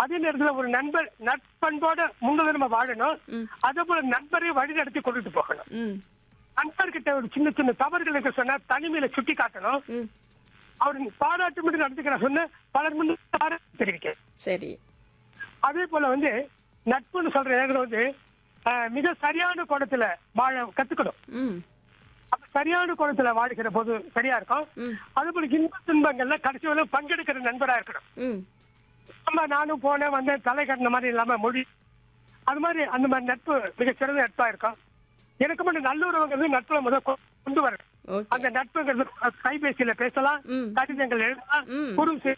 அதே நேரத்துல ஒரு நண்பர் நட்பண்போட முன்னுரிமை வாழணும் ம். அதே போல நண்பரை வழி நடத்தி கொண்டுட்டு போகணும் ம் நண்பர்கிட்ட ஒரு சின்ன சின்ன தவறுகள் இருக்க சொன்னா தனிமையில சுட்டி காட்டணும் ம் அவர் பாராட்டு மட்டும் நடந்துக்கிற சொன்ன பலர் முன்னு பாராட்டு தெரிவிக்க சரி அதே போல வந்து நட்புன்னு சொல்ற நேரத்துல வந்து ஆஹ், மிக சரியான கோணத்துல வாழ கத்துக்கணும் ம் அப்ப சரியான கோணத்துல வாழ்கிற போது சரியா இருக்கும் ம் அதே போல இன்ப துன்பங்கள்ல கடைசி வரை பங்கெடுக்கிற நண்பரா இருக்கணும் ம் நம்ம நானும் போனேன் வந்தேன் தலை கட்டின மாதிரி இல்லாம மொழி அது மாதிரி அந்த மாதிரி நட்பு மிகச் சிறந்த நட்பா இருக்கும் எனக்கு மட்டும் நல்லுறவுங்கிறது நட்புல முதல் கொ- கொண்டு வரணும் ஓகே அந்த நட்புங்கிறது கைபேசியில பேசலாம் ம் கடிதங்கள் எழுதலாம் ம். குறும்